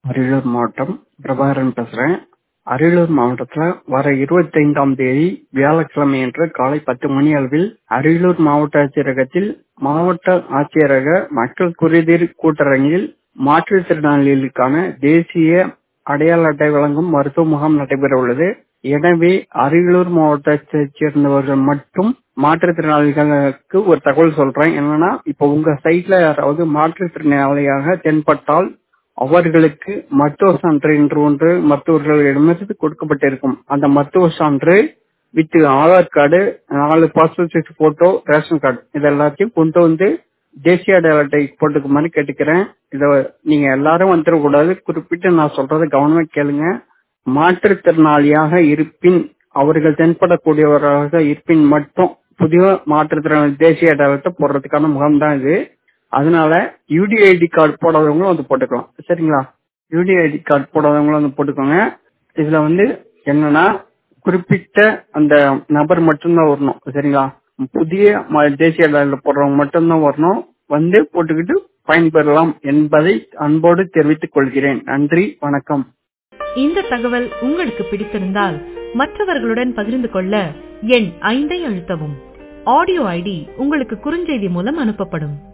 அரியலூர் மாவட்டம் பிரபாகரன் பேசுறேன் அரியலூர் மாவட்டத்துல வர இருபத்தைந்தாம் தேதி வியாழக்கிழமையன்று காலை பத்து மணி அளவில் அரியலூர் மாவட்ட ஆட்சியரகத்தில் மாவட்ட ஆட்சியரக மக்கள் குறைதீர் கூட்டரங்கில் மாற்றுத்திறனாளிகளுக்கான தேசிய அடையாள அட்டை வழங்கும் மருத்துவ முகாம் நடைபெற உள்ளது எனவே அரியலூர் மாவட்டத்தைச் சேர்ந்தவர்கள் மட்டும் மாற்றுத்திறனாளிகளுக்கு ஒரு தகவல் சொல்றேன் என்னன்னா இப்ப உங்க சைட்ல யாராவது மாற்றுத்திறனாளியாக தென்பட்டால் அவர்களுக்கு மருத்துவ சான்று என்று ஒன்று மருத்துவர்களிடமிருந்து கொடுக்கப்பட்டிருக்கும் அந்த மருத்துவ சான்று வித் ஆதார் கார்டு நாலு passport size photo ration card இது எல்லாத்தையும் கொண்டு வந்து தேசிய அடையாள அட்டை போட்டுக்குமாறு கேட்டுக்கிறேன் இத நீங்க எல்லாரும் வந்துடக்கூடாது குறிப்பிட்டு நான் சொல்றதை கவனமா கேளுங்க மாற்றுத்திறனாளியாக இருப்பின் அவர்கள் தென்படக்கூடியவராக இருப்பின் மட்டும் புதிய மாற்றுத்திறனாளி தேசிய அடையாளத்தை போடுறதுக்கான முகாம் தான் இது அதனால யூடிஐடி கார்டு போடாதவங்களும் வந்து போட்டுக்கலாம் சரிங்களா யூடிஐடி கார்டு போடாதவங்களும் வந்து போட்டுக்கோங்க இதுல வந்து என்னன்னா குறிப்பிட்ட அந்த நபர் மட்டும்தான் வரணும் சரிங்களா புதிய தேசிய அடையாள போடுறவங்க மட்டும்தான் வரணும் வந்து போட்டுக்கிட்டு பயன்பெறலாம் என்பதை அன்போடு தெரிவித்துக் கொள்கிறேன் நன்றி வணக்கம் இந்த தகவல் உங்களுக்கு பிடித்திருந்தால் மற்றவர்களுடன் பகிர்ந்து கொள்ள எண் ஐந்தை அழுத்தவும் ஆடியோ ஐடி உங்களுக்கு குறுஞ்செய்தி மூலம் அனுப்பப்படும்